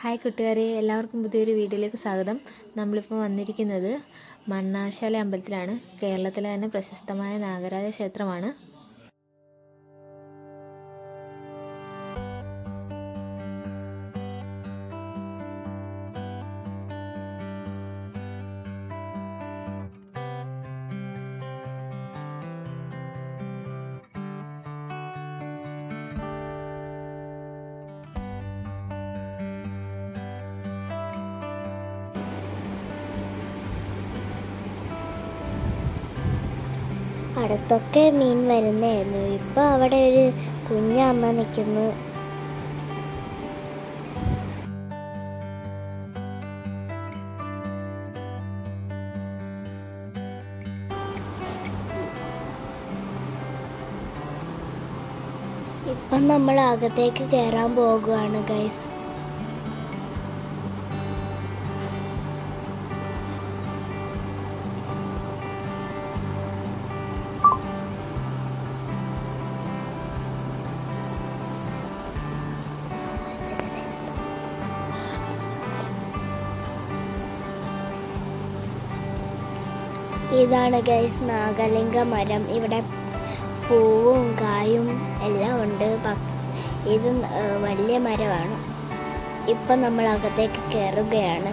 hi കൂട്ടുകാരെ എല്ലാവർക്കും പുതിയൊരു വീഡിയോയിലേക്ക് സ്വാഗതം നമ്മളിപ്പോൾ വന്നിരിക്കുന്നത് മണ്ണാർശാല അമ്പലത്തിലാണ് കേരളത്തിലെ തന്നെ പ്രശസ്തമായ നാഗരാജ ക്ഷേത്രമാണ് അടുത്തൊക്കെ മീൻ വരുന്നായിരുന്നു ഇപ്പൊ അവിടെ ഒരു കുഞ്ഞമ്മ നിൽക്കുന്നു ഇപ്പം നമ്മൾ അകത്തേക്ക് കയറാൻ പോകുകയാണ് ഗൈസ് ഇതാണ് ഗൈസ് നാഗലിംഗ മരം ഇവിടെ പൂവും കായും എല്ലാം ഉണ്ട് പ- ഇത് ഏ, വലിയ മരമാണ് ഇപ്പം നമ്മൾ അകത്തേക്ക് കയറുകയാണ്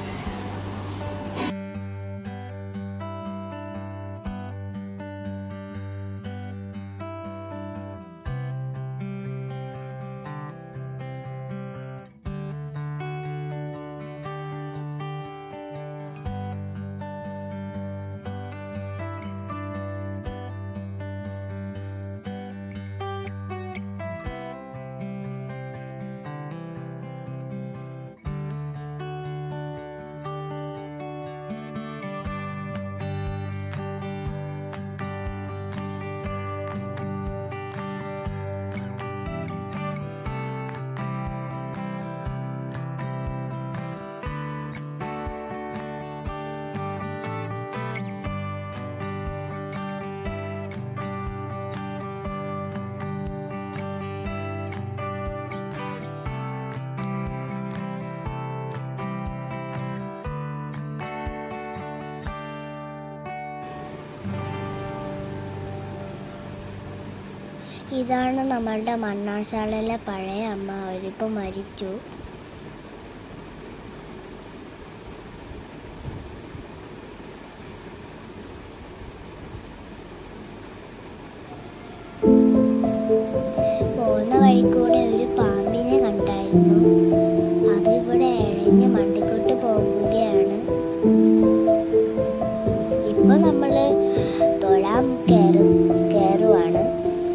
ഇതാണ് നമ്മളുടെ മണ്ണാശാലയിലെ പഴയ അമ്മ അവരിപ്പോൾ മരിച്ചു പോകുന്ന വഴി കൂടെ ഒരു പാമ്പിനെ കണ്ടായിരുന്നു അത് ഇവിടെ എഴഞ്ഞ് മണ്ടിക്കോട്ട് പോകുകയാണ് ഇപ്പൊ നമ്മള് തൊഴാൻ കയറും കയറുവാണ്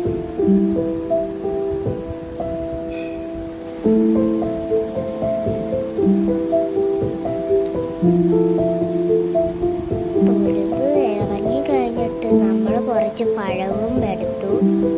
തൊഴുത് ഇറങ്ങി കഴിഞ്ഞിട്ട് നമ്മൾ കുറച്ച് പഴവും എടുത്തു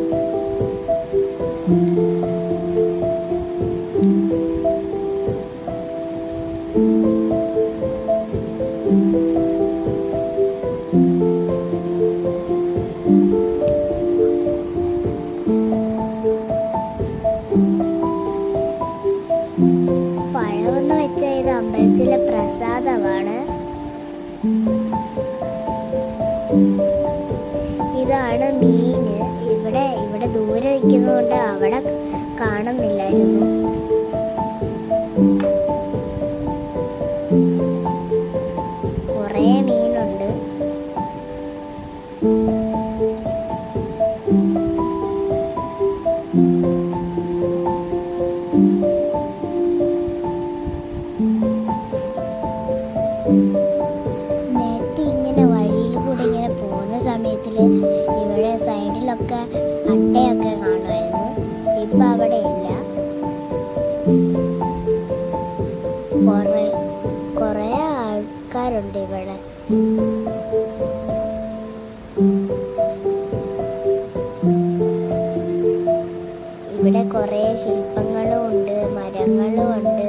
പഴമെന്ന് വെച്ചാൽ ഇത് അമ്പലത്തിലെ പ്രസാദമാണ് ഇതാണ് മീന് ഇവിടെ ഇവിടെ ദൂരെ നിൽക്കുന്നതുകൊണ്ട് അവിടെ കാണുന്നില്ലായിരുന്നു കുറേ മീനുണ്ട് നേരത്തെ ഇങ്ങനെ വഴിയിൽ കൂടെ ഇങ്ങനെ പോകുന്ന സമയത്തിൽ ഇവിടെ സൈഡിലൊക്കെ അട്ടയൊക്കെ കാണുമായിരുന്നു ഇപ്പൊ അവിടെ ഇല്ല കൊറേ കൊറേ ആൾക്കാരുണ്ട് ഇവിടെ ഇവിടെ കുറേ ശില്പങ്ങളും ഉണ്ട് മരങ്ങളും ഉണ്ട്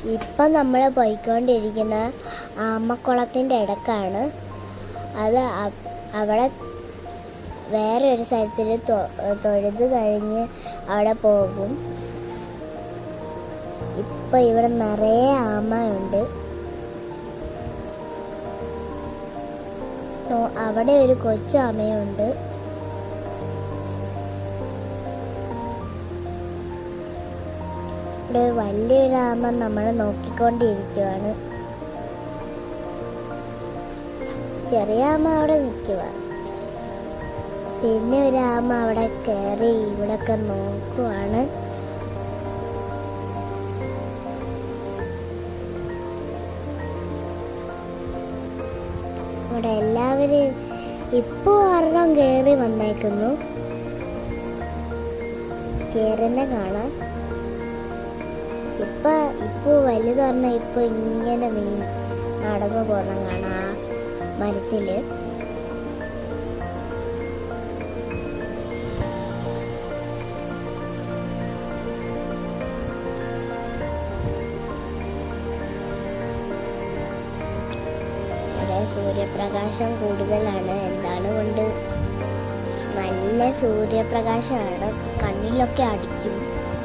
ഇപ്പം നമ്മൾ പോയിക്കൊണ്ടിരിക്കുന്ന ആമക്കുളത്തിൻ്റെ ഇടക്കാണ് അത് അ- അവിടെ വേറെ ഒരു സ്ഥലത്തിൽ തൊഴുത് കഴിഞ്ഞ് അവിടെ പോകും ഇപ്പം ഇവിടെ നിറയെ ആമയുണ്ട് നോ- അവിടെ ഒരു കൊച്ചു ആമയുണ്ട് ഇവിടെ വലിയൊരു ആമ നമ്മൾ നോക്കിക്കൊണ്ടിരിക്കുവാണ് ചെറിയ ആമ അവിടെ നിൽക്കുക പിന്നെ ഒരു ആമ അവിടെ കയറി ഇവിടൊക്കെ നോക്കുവാണ് ഇവിടെ എല്ലാവരും ഇപ്പോ ഒരെണ്ണം കയറി വന്നേക്കുന്നു കേറുന്ന കാണാം ഇപ്പൊ ഇപ്പൊ വലുത് പറഞ്ഞ ഇപ്പൊ ഇങ്ങനെ നീ നടന്നു പോന്ന കാണാം ആ മരത്തില് ഇവിടെ സൂര്യപ്രകാശം കൂടുതലാണ് എന്താണ് കൊണ്ട് നല്ല സൂര്യപ്രകാശമാണ് കണ്ണിലൊക്കെ അടിക്കും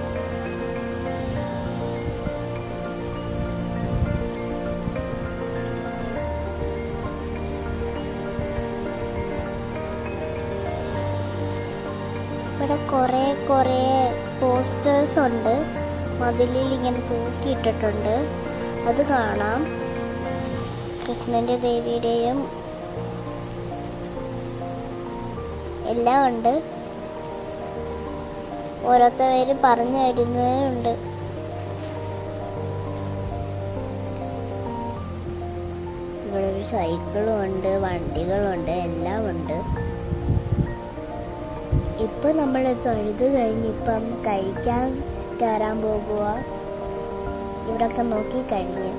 ഇവിടെ കുറേ കുറേ പോസ്റ്റേഴ്സ് ഉണ്ട് മതിലിൽ ഇങ്ങനെ തൂക്കിയിട്ടിട്ടുണ്ട് അത് കാണാം കൃഷ്ണന്റെ ദേവിയുടെയും എല്ലാം ഉണ്ട് ഓരോരുത്തർ പറഞ്ഞു തരുന്നേ ഉണ്ട് ഇവിടെ ഒരു സൈക്കിളും ഉണ്ട് വണ്ടികളുണ്ട് എല്ലാം ഉണ്ട് ഇപ്പൊ നമ്മൾ തൊഴുത് കഴിഞ്ഞ് ഇപ്പം കഴിക്കാൻ കയറാൻ പോകുക ഇവിടൊക്കെ നോക്കി കഴിഞ്ഞ്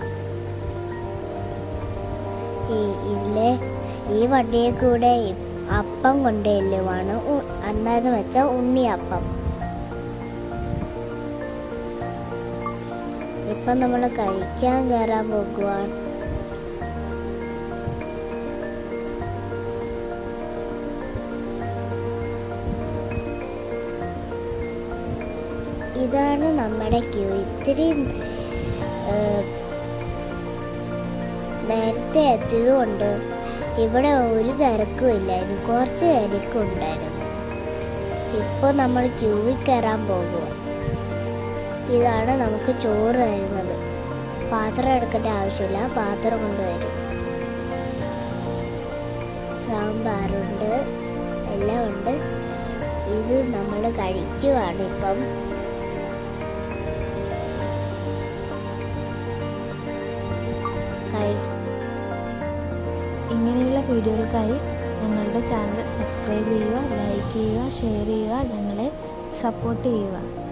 ഈ ഇതിലെ ഈ വണ്ടിയെ കൂടെ ഇ- അപ്പം കൊണ്ടുവല്ലുവാണ് അന്നാന്ന് വെച്ച ഉണ്ണിയപ്പം ഇപ്പം നമ്മൾ കഴിക്കാൻ കയറാൻ പോകുവാണ് ഇതാണ് നമ്മുടെ ക്യൂ ഇത്തിരി ഏഹ്, നേരത്തെ എത്തിയതുകൊണ്ട് ഇവിടെ ഒരു തിരക്കും ഇല്ലായിരുന്നു കുറച്ച് തിരക്കും ഉണ്ടായിരുന്നു ഇപ്പോൾ നമ്മൾ ക്യൂവിൽ കയറാൻ പോകുക ഇതാണ് നമുക്ക് ചോറ് തരുന്നത് പാത്രം എടുക്കേണ്ട ആവശ്യമില്ല പാത്രം കൊണ്ടുവരും സാമ്പാറുണ്ട് എല്ലാം ഉണ്ട് ഇത് നമ്മൾ കഴിക്കുവാണ് ഇപ്പം കഴി ഇങ്ങനെയുള്ള വീഡിയോകൾക്കായി ഞങ്ങളുടെ ചാനൽ സബ്സ്ക്രൈബ് ചെയ്യുക ലൈക്ക് ചെയ്യുക ഷെയർ ചെയ്യുക ഞങ്ങളെ സപ്പോർട്ട് ചെയ്യുക